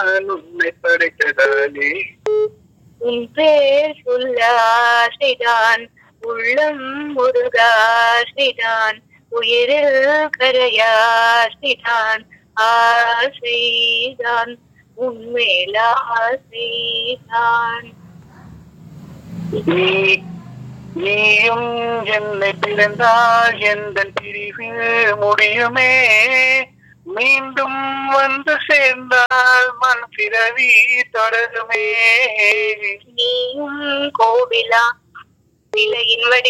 நான் உன்னை படைத்ததாலே உன் பேர் சொல்ல ஆசைதான் உள்ளம் முருகாசைதான் உயிரில் கரையாசைதான் ஆசைதான் உண்மையில ஆசைதான் நீ நீயும் என்னை பிறந்தால் எந்த பிரிவு முடியுமே மீண்டும் வந்து சேர்ந்தால் மண் பிறவி தொடருமே நீயும் கோவிலா விலையின் வடி